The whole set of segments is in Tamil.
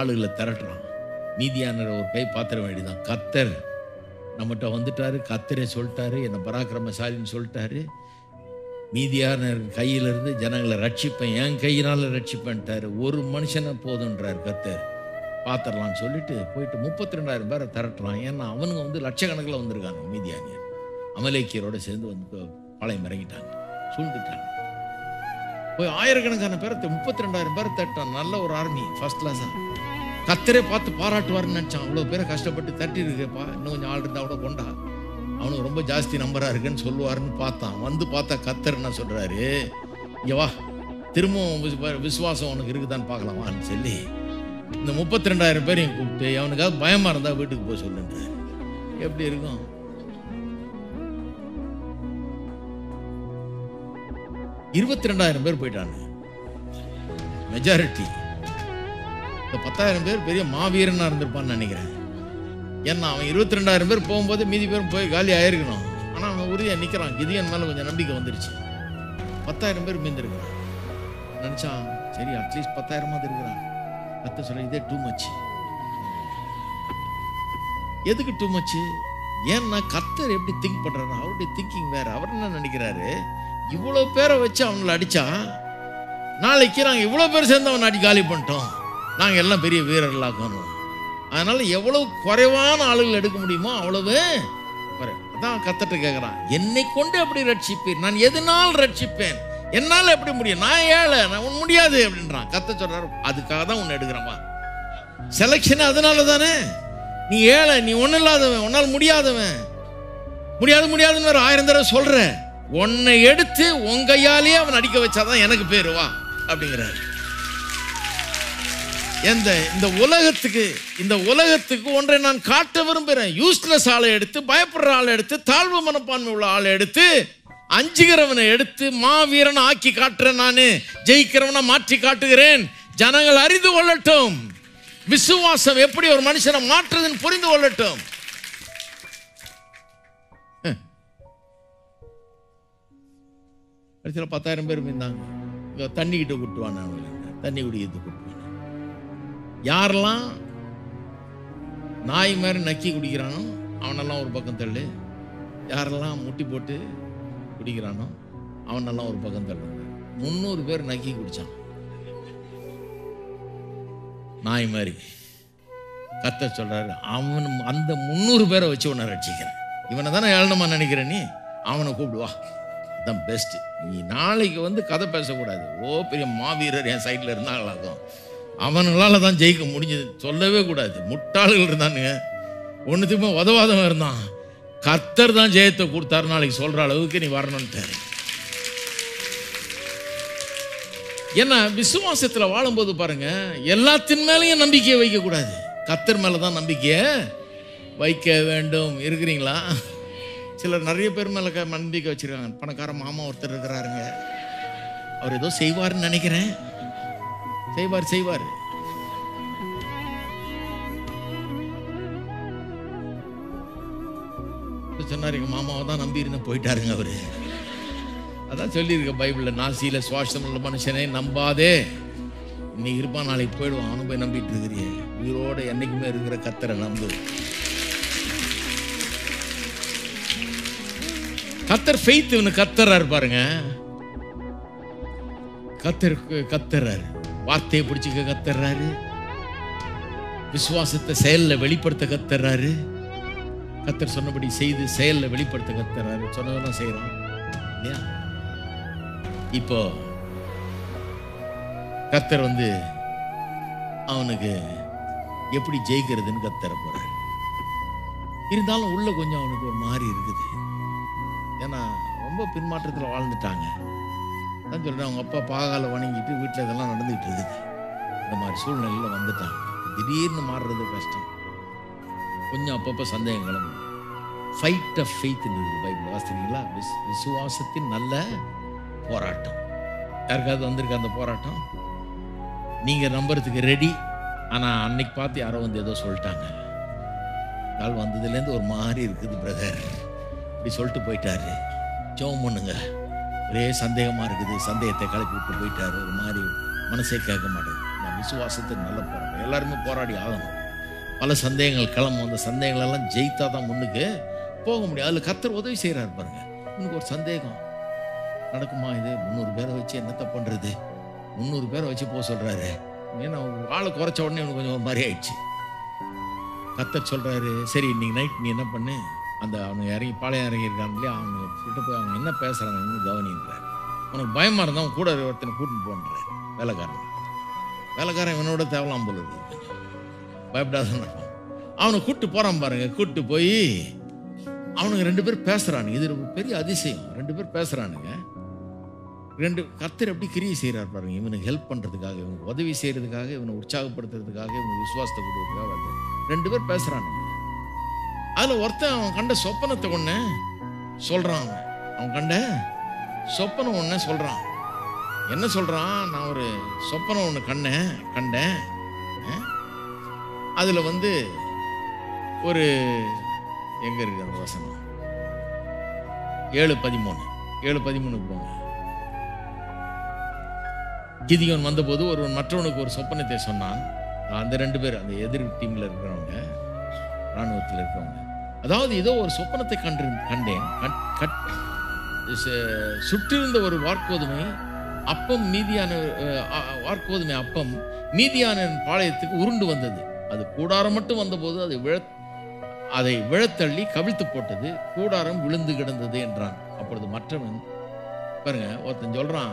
ஆளுகளை திரட்டுறான் மீதியான ஒரு கை பாத்திர வேண்டியதான் கத்தர் நம்மகிட்ட வந்துட்டாரு கத்தரே சொல்லிட்டாரு என்னை பராக்கிரமசாலின்னு சொல்லிட்டாரு மீதியான கையிலிருந்து ஜனங்களை ரட்சிப்பேன் என் கையினால ரட்சிப்பேன்ட்டாரு ஒரு மனுஷனை போதுன்றார் கத்தர் பார்த்துடலாம்னு சொல்லிட்டு போயிட்டு முப்பத்தி ரெண்டாயிரம் பேரை திரட்டுறான் ஏன்னா அவனுங்க வந்து லட்சக்கணக்கில் வந்திருக்காங்க மீதியானியர் அமலேக்கியரோட சேர்ந்து வந்து பாளையம் இறங்கிட்டாங்க சூழ்ந்துட்டாங்க போய் ஆயிரக்கணக்கான பேரை முப்பத்தி ரெண்டாயிரம் பேரை தட்டான் நல்ல ஒரு ஆர்மி ஃபர்ஸ்ட் கிளாஸா கத்தரே பார்த்து பாராட்டுவார்னு நினச்சான் அவ்வளோ பேரை கஷ்டப்பட்டு தட்டி இருக்கேப்பா இன்னும் கொஞ்சம் ஆள் இருந்தா கூட கொண்டா அவனுக்கு ரொம்ப ஜாஸ்தி நம்பரா இருக்குன்னு சொல்லுவாருன்னு பார்த்தான் வந்து பார்த்தா கத்தர் என்ன சொல்றாரு இங்க வா திரும்பவும் விசு- விசுவாசம் உனக்கு இருக்குதான்னு பார்க்கலாமான்னு சொல்லி இந்த முப்பத்தி ரெண்டாயிரம் பேரையும் கூப்பிட்டு அவனுக்காக பயமா இருந்தா வீட்டுக்கு போய் சொல்லுன்றாரு எப்படி இருக்கும் இருபத்தி ரெண்டாயிரம் பேர் போயிட்டாங்க மெஜாரிட்டி இந்த பத்தாயிரம் பேர் பெரிய மாவீரனா இருந்திருப்பான்னு நினைக்கிறேன் ஏன்னா அவன் இருபத்தி ரெண்டாயிரம் பேர் போகும்போது மீதி பேரும் போய் காலி ஆயிருக்கணும் ஆனா அவன் உறுதியா நிக்கிறான் கிதியன் மேல கொஞ்சம் நம்பிக்கை வந்துருச்சு பத்தாயிரம் பேர் மீந்திருக்கிறான் நினைச்சான் சரி அட்லீஸ்ட் பத்தாயிரமாவது இருக்கிறான் கத்த சொல்ல இதே டூ மச் எதுக்கு டூ மச் ஏன்னா கத்தர் எப்படி திங்க் பண்றாரு அவருடைய திங்கிங் வேற அவர் என்ன நினைக்கிறாரு இவ்வளவு பேரை வச்சு அவங்கள அடிச்சா நாளைக்கு நாங்க இவ்வளவு பேர் சேர்ந்து அவனை அடி காலி பண்ணிட்டோம் நாங்க எல்லாம் பெரிய வீரர்களாக்கணும் அதனால எவ்வளவு குறைவான ஆளுகள் எடுக்க முடியுமோ அவ்வளவு குறை அதான் கத்தட்ட கேட்குறான் என்னை கொண்டு எப்படி ரட்சிப்பீர் நான் எதனால் ரட்சிப்பேன் என்னால் எப்படி முடியும் நான் ஏழை நான் உன் முடியாது அப்படின்றான் கத்த சொல்றாரு அதுக்காக தான் உன்னை எடுக்கிறேன் வா செலெக்ஷன் அதனால தானே நீ ஏழை நீ ஒன்றும் இல்லாதவன் உன்னால் முடியாதவன் முடியாது முடியாதுன்னு வேற ஆயிரம் தடவை சொல்ற உன்னை எடுத்து உன் கையாலேயே அவன் அடிக்க வச்சாதான் எனக்கு பேரு வா அப்படிங்கிறாரு எந்த இந்த உலகத்துக்கு இந்த உலகத்துக்கு ஒன்றை நான் காட்ட விரும்புகிறேன் யூஸ்லெஸ் ஆளை எடுத்து பயப்படுற ஆளை எடுத்து தாழ்வு மனப்பான்மை உள்ள ஆளை எடுத்து அஞ்சுகிறவனை எடுத்து மாவீரன் ஆக்கி காட்டுறேன் நானு ஜெயிக்கிறவனை மாற்றி காட்டுகிறேன் ஜனங்கள் அறிந்து கொள்ளட்டும் விசுவாசம் எப்படி ஒரு மனுஷனை மாற்றுதுன்னு புரிந்து கொள்ளட்டும் கடைசியில் பத்தாயிரம் பேர் இருந்தாங்க இங்க தண்ணி கிட்ட கூட்டுவான் அவங்களை தண்ணி குடிக்கிறது கூட்டுவான் யாரெல்லாம் நாய் மாதிரி நக்கி குடிக்கிறானோ அவனெல்லாம் ஒரு பக்கம் தள்ளு யாரெல்லாம் முட்டி போட்டு குடிக்கிறானோ அவனெல்லாம் ஒரு பக்கம் தள்ளு முந்நூறு பேர் நக்கி குடிச்சான் நாய் மாதிரி கத்த சொல்றாரு அவன் அந்த முந்நூறு பேரை வச்சு உன்னை ரட்சிக்கிறேன் இவனை தானே ஏளனமா நினைக்கிற நீ அவனை கூப்பிடு வா அதான் பெஸ்ட் நீ நாளைக்கு வந்து கதை பேசக்கூடாது ஓ பெரிய மாவீரர் என் சைடில் இருந்தாங்களாக்கும் அவனுங்களால தான் ஜெயிக்க முடிஞ்சது சொல்லவே கூடாது முட்டாள்கள் இருந்தானுங்க ஒன்றுத்துக்குமே உதவாதவன் இருந்தான் கர்த்தர் தான் ஜெயத்தை கொடுத்தாரு நாளைக்கு சொல்ற அளவுக்கு நீ வரணும்ட்டாரு ஏன்னா விசுவாசத்துல வாழும்போது பாருங்க எல்லாத்தின் மேலேயும் நம்பிக்கையை வைக்க கூடாது கத்தர் மேல தான் நம்பிக்கையை வைக்க வேண்டும் இருக்கிறீங்களா சிலர் நிறைய பேர் மேல க- நம்பிக்கை வச்சிருக்காங்க பணக்கார மாமா ஒருத்தர் இருக்கிறாருங்க அவர் ஏதோ செய்வாருன்னு நினைக்கிறேன் செய்வார் செய்வார் சொன்னார் எங்க மாமாவை தான் நம்பி இருந்தேன் போயிட்டாருங்க அவரு அதான் சொல்லியிருக்க பைபிள்ல நாசியில சுவாசம் உள்ள மனுஷனை நம்பாதே இன்னைக்கு இருப்பான் நாளைக்கு போயிடுவான் அவனும் போய் நம்பிட்டு இருக்கிறியே உயிரோட என்னைக்குமே இருக்கிற கத்தரை நம்பு கத்தர் ஃபெய்த் இவனு கத்தராரு பாருங்க கத்தர் கத்தறாரு வார்த்தையை பிடிச்சிக்க கத்தர்றாரு விசுவாசத்தை செயல்ல வெளிப்படுத்த கத்தர்றாரு கத்தர் சொன்னபடி செய்து செயல்ல வெளிப்படுத்த கத்தர்றாரு சொன்னதெல்லாம் செய்யறான் இல்லையா இப்போ கத்தர் வந்து அவனுக்கு எப்படி ஜெயிக்கிறதுன்னு கத்தர போறாரு இருந்தாலும் உள்ள கொஞ்சம் அவனுக்கு ஒரு மாதிரி இருக்குது ஏன்னா ரொம்ப பின்மாற்றத்தில் வாழ்ந்துட்டாங்க தான் சொல்றேன் அவங்க அப்பா பாகால வணங்கிட்டு வீட்டில் இதெல்லாம் நடந்துகிட்டு இருக்குது இந்த மாதிரி சூழ்நிலையில் வந்துட்டான் திடீர்னு மாறுறது கஷ்டம் கொஞ்சம் அப்பப்போ சந்தேகம் கிளம்பும் ஃபைட் ஆஃப் ஃபெய்த் இருக்குது பைபிள் வாசிக்கிறீங்களா விஸ் விசுவாசத்தின் நல்ல போராட்டம் யாருக்காவது வந்திருக்கு அந்த போராட்டம் நீங்கள் நம்புறதுக்கு ரெடி ஆனால் அன்னைக்கு பார்த்து யாரோ வந்து ஏதோ சொல்லிட்டாங்க கால் வந்ததுலேருந்து ஒரு மாதிரி இருக்குது பிரதர் இப்படி சொல்லிட்டு போயிட்டாரு ஜெபம் பண்ணுங்க ஒரே சந்தேகமாக இருக்குது சந்தேகத்தை கிளப்பி விட்டு போயிட்டாரு ஒரு மாதிரி மனசே கேட்க மாட்டேங்குது நான் விசுவாசத்துக்கு நல்ல போராட்டம் எல்லாருமே போராடி ஆகணும் பல சந்தேகங்கள் கிளம்பும் அந்த சந்தேகங்கள் எல்லாம் ஜெயித்தா தான் முன்னுக்கு போக முடியும் அதில் கத்தர் உதவி செய்கிறாரு பாருங்க உனக்கு ஒரு சந்தேகம் நடக்குமா இது முந்நூறு பேரை வச்சு என்னத்த பண்ணுறது முந்நூறு பேரை வச்சு போக சொல்கிறாரு ஏன்னா ஆளை குறைச்ச உடனே இவனுக்கு கொஞ்சம் ஒரு மாதிரி ஆயிடுச்சு கத்தர் சொல்கிறாரு சரி இன்னைக்கு நைட் நீ என்ன பண்ணு அந்த அவனுங்க இறங்கி பாளையம் இறங்கி இருக்காங்க இல்லையா அவங்க கிட்ட போய் அவங்க என்ன பேசுகிறாங்கன்னு கவனின்றார் உனக்கு பயமாக இருந்தால் அவன் கூட ஒருத்தனை கூட்டின்னு போன்றார் வேலைக்காரன் வேலைக்காரன் இவனோட தேவலாம் போல இருக்கு கொஞ்சம் பயப்படாத அவனை கூப்பிட்டு போகிறான் பாருங்க கூப்பிட்டு போய் அவனுங்க ரெண்டு பேர் பேசுகிறானுங்க இது ஒரு பெரிய அதிசயம் ரெண்டு பேர் பேசுகிறானுங்க ரெண்டு கர்த்தர் எப்படி கிரியை செய்கிறார் பாருங்க இவனுக்கு ஹெல்ப் பண்ணுறதுக்காக இவனுக்கு உதவி செய்கிறதுக்காக இவனை உற்சாகப்படுத்துறதுக்காக இவனுக்கு விசுவாசத்தை கொடுக்கறதுக்காக வந்து ரெண்டு பேர் பேசுகிறானுங்க அதில் ஒருத்தன் அவன் கண்ட சொப்பனத்தை ஒன்று சொல்கிறான் அவன் அவன் கண்ட சொப்பனம் ஒன்று சொல்கிறான் என்ன சொல்கிறான் நான் ஒரு சொப்பனம் ஒன்று கண்டேன் கண்டேன் அதில் வந்து ஒரு எங்கே இருக்கு அந்த வசனம் ஏழு பதிமூணு ஏழு பதிமூணுக்கு போங்க கிதியோன் வந்தபோது ஒருவன் மற்றவனுக்கு ஒரு சொப்பனத்தை சொன்னான் அந்த ரெண்டு பேர் அந்த எதிர் டீம்ல இருக்கிறவங்க இராணுவத்தில் இருக்கிறவங்க அதாவது ஏதோ ஒரு சொப்பனத்தை கண்டு கண்டேன் கண்- கட்- ச- சுற்றிருந்த ஒரு வார்க்கோதுமை அப்பம் மீதியான அஹ், அ- வார்க்கோதுமை அப்பம் மீதியான பாளையத்துக்கு உருண்டு வந்தது அது கூடாரம் மட்டும் வந்தபோது அது விழ அதை விழத்தள்ளி கவிழ்த்து போட்டது கூடாரம் விழுந்து கிடந்தது என்றான் அப்பொழுது மற்றவன் பாருங்க ஒருத்தன் சொல்றான்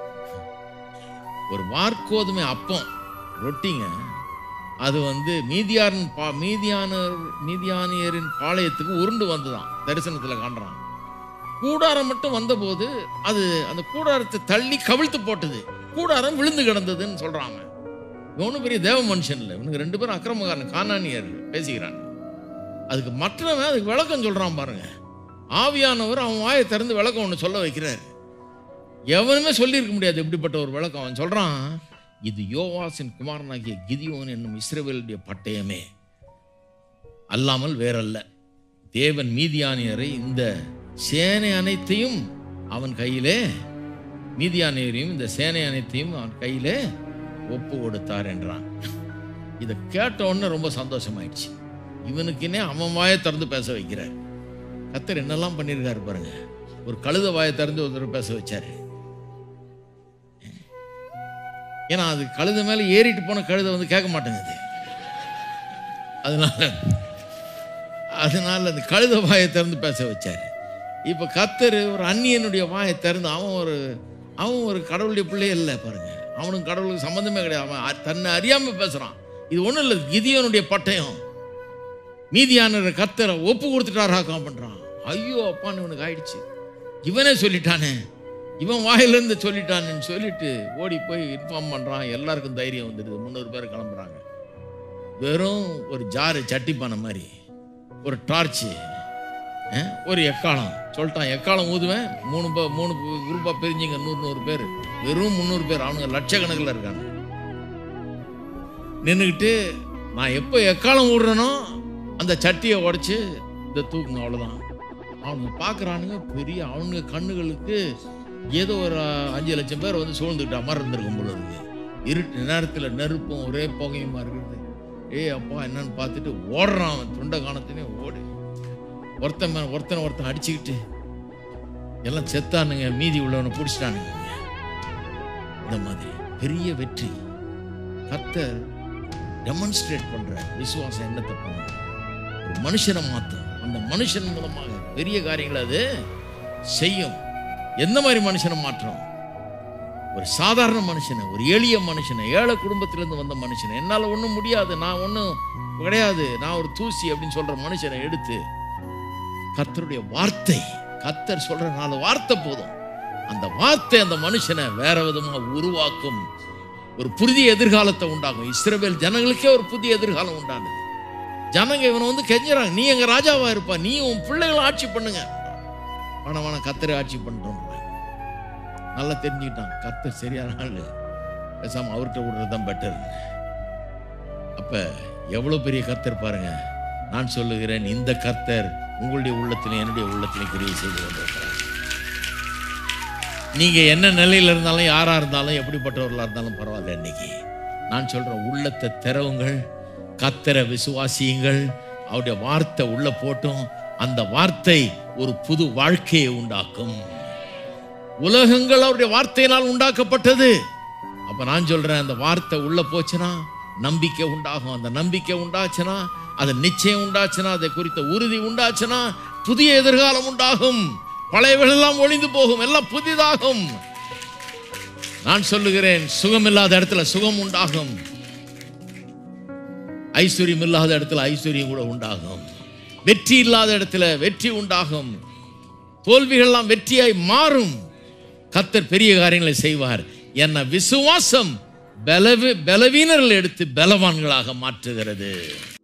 ஒரு வார்க்கோதுமை அப்பம் ரொட்டிங்க அது வந்து மீதியாரின் பா மீதியானர் மீதியானியரின் பாளையத்துக்கு உருண்டு வந்துதான் தரிசனத்துல காண்றான் கூடாரம் மட்டும் வந்தபோது அது அந்த கூடாரத்தை தள்ளி கவிழ்த்து போட்டது கூடாரம் விழுந்து கிடந்ததுன்னு சொல்றான் அவன் இவனும் பெரிய தேவ மனுஷன் இல்லை இவனுக்கு ரெண்டு பேரும் அக்கிரமக்காரன் கானானியர் பேசிக்கிறாங்க அதுக்கு மற்றவன் அதுக்கு விளக்கம் சொல்றான் பாருங்க ஆவியானவர் அவன் வாயை திறந்து விளக்கம் ஒன்று சொல்ல வைக்கிறார் எவனுமே சொல்லியிருக்க முடியாது இப்படிப்பட்ட ஒரு விளக்கம் அவன் சொல்றான் இது யோவாசின் குமாரனாகிய கிதியோன் என்னும் இஸ்ரவேலுடைய பட்டயமே அல்லாமல் வேறல்ல தேவன் மீதியானியரை இந்த சேனை அனைத்தையும் அவன் கையிலே மீதியானியரையும் இந்த சேனை அனைத்தையும் அவன் கையிலே ஒப்பு கொடுத்தார் என்றான் இதை கேட்ட உடனே ரொம்ப சந்தோஷமாயிடுச்சு இவனுக்குன்னே அவன் வாயை திறந்து பேச வைக்கிறார் கத்தர் என்னெல்லாம் பண்ணியிருக்காரு பாருங்க ஒரு கழுத வாயை திறந்து ஒருத்தர் பேச வச்சாரு ஏன்னா அது கழுத மேலே ஏறிட்டு போன கழுத வந்து கேட்க மாட்டேங்குது அதனால அதனால அந்த கழுத வாயை திறந்து பேச வச்சாரு இப்போ கத்தர் ஒரு அந்நியனுடைய வாயை திறந்து அவன் ஒரு அவன் ஒரு கடவுளுடைய பிள்ளையே இல்லை பாருங்க அவனுக்கு கடவுளுக்கு சம்மந்தமே கிடையாது அவன் அ- தன்னை அறியாம பேசுறான் இது ஒன்றும் இல்லை கிதியோனுடைய பட்டயம் மீதியான கத்தரை ஒப்பு கொடுத்துட்டாராக்கம் பண்றான் ஐயோ அப்பான்னு இவனுக்கு ஆயிடுச்சு இவனே சொல்லிட்டானே இவன் வாயிலிருந்து சொல்லிட்டான்னு சொல்லிட்டு ஓடி போய் இன்ஃபார்ம் பண்றான் எல்லாருக்கும் தைரியம் வந்துடுது முந்நூறு பேர் கிளம்புறாங்க வெறும் ஒரு ஜாரு சட்டிப்பானை மாதிரி ஒரு டார்ச்சு ஒரு எக்காலம் சொல்லிட்டான் எக்காலம் ஊதுவேன் மூணு ப- மூணு குரூப்பாக பிரிஞ்சுங்க நூறு நூறு பேர் வெறும் முந்நூறு பேர் அவனுங்க லட்சக்கணக்கில் இருக்காங்க நின்றுக்கிட்டு நான் எப்போ எக்காலம் விடுறேனோ அந்த சட்டியை உடைச்சு இந்த தூக்குங்க அவ்வளோதான் அவனுங்க பார்க்குறானுங்க பெரிய அவனுங்க கண்ணுகளுக்கு ஏதோ ஒரு அஞ்சு லட்சம் பேர் வந்து சூழ்ந்துக்கிட்ட மாதிரி இருந்திருக்கும் போல இருக்கு இருட்டு நேரத்தில் நெருப்பும் ஒரே புகையுமா இருக்குது ஏய் அப்பா என்னன்னு பார்த்துட்டு ஓடுறான் அவன் துண்டை காணத்தினே ஓடி ஒருத்தன் மேல ஒருத்தனை ஒருத்தன் அடிச்சுக்கிட்டு எல்லாம் செத்தானுங்க மீதி உள்ளவனை பிடிச்சிட்டானுங்க இந்த மாதிரி பெரிய வெற்றி கர்த்தர் டெமான்ஸ்ட்ரேட் பண்ற விசுவாசம் என்னத்தை பண்ணும் ஒரு மனுஷனை மாத்தும் அந்த மனுஷன் மூலமாக பெரிய காரியங்களை அது செய்யும் எந்த மாதிரி மனுஷனை மாற்றம் ஒரு சாதாரண மனுஷனை ஒரு எளிய மனுஷனை ஏழை குடும்பத்திலிருந்து வந்த மனுஷனை என்னால் ஒன்றும் முடியாது நான் ஒன்றும் கிடையாது நான் ஒரு தூசி அப்படின்னு சொல்ற மனுஷனை எடுத்து கர்த்தருடைய வார்த்தை கர்த்தர் சொல்ற நாலு வார்த்தை போதும் அந்த வார்த்தை அந்த மனுஷனை வேற விதமாக உருவாக்கும் ஒரு புதிய எதிர்காலத்தை உண்டாகும் இஸ்ரவேல் ஜனங்களுக்கே ஒரு புதிய எதிர்காலம் உண்டானது ஜனங்க இவனை வந்து கெஞ்சுறாங்க நீ எங்க ராஜாவா இருப்பா நீ உன் பிள்ளைகளை ஆட்சி பண்ணுங்க பணமான கத்தரை ஆட்சி பண்றோம் நல்லா தெரிஞ்சுக்கிட்டான் கத்தர் சரியான ஆளு பேசாம அவர்கிட்ட விடுறது தான் பெட்டர் அப்ப எவ்வளவு பெரிய கர்த்தர் பாருங்க நான் சொல்லுகிறேன் இந்த கர்த்தர் உங்களுடைய உள்ளத்திலும் என்னுடைய உள்ளத்திலும் கிரியை செய்து கொண்டிருக்கிறார் நீங்க என்ன நிலையில இருந்தாலும் யாரா இருந்தாலும் எப்படிப்பட்டவர்களா இருந்தாலும் பரவாயில்ல இன்னைக்கு நான் சொல்றேன் உள்ளத்தை திறவுங்கள் கத்தரை விசுவாசியுங்கள் அவருடைய வார்த்தை உள்ள போட்டும் அந்த வார்த்தை ஒரு புது வாழ்க்கையை உண்டாக்கும் உலகங்கள் அவருடைய வார்த்தையினால் உண்டாக்கப்பட்டது அப்ப நான் சொல்றேன் அந்த வார்த்தை உள்ள போச்சுன்னா நம்பிக்கை உண்டாகும் அந்த நம்பிக்கை உண்டாச்சுன்னா அது நிச்சயம் உண்டாச்சுன்னா அதை குறித்த உறுதி உண்டாச்சுன்னா புதிய எதிர்காலம் உண்டாகும் பழையவர்கள் எல்லாம் ஒளிந்து போகும் எல்லாம் புதிதாகும் நான் சொல்லுகிறேன் சுகம் இல்லாத இடத்துல சுகம் உண்டாகும் ஐஸ்வர்யம் இல்லாத இடத்துல ஐஸ்வர்யம் கூட உண்டாகும் வெற்றி இல்லாத இடத்துல வெற்றி உண்டாகும் தோல்விகள்லாம் வெற்றியாய் மாறும் கத்தர் பெரிய காரியங்களை செய்வார் என்ன விசுவாசம் பலவி பலவீனர்கள் எடுத்து பலவான்களாக மாற்றுகிறது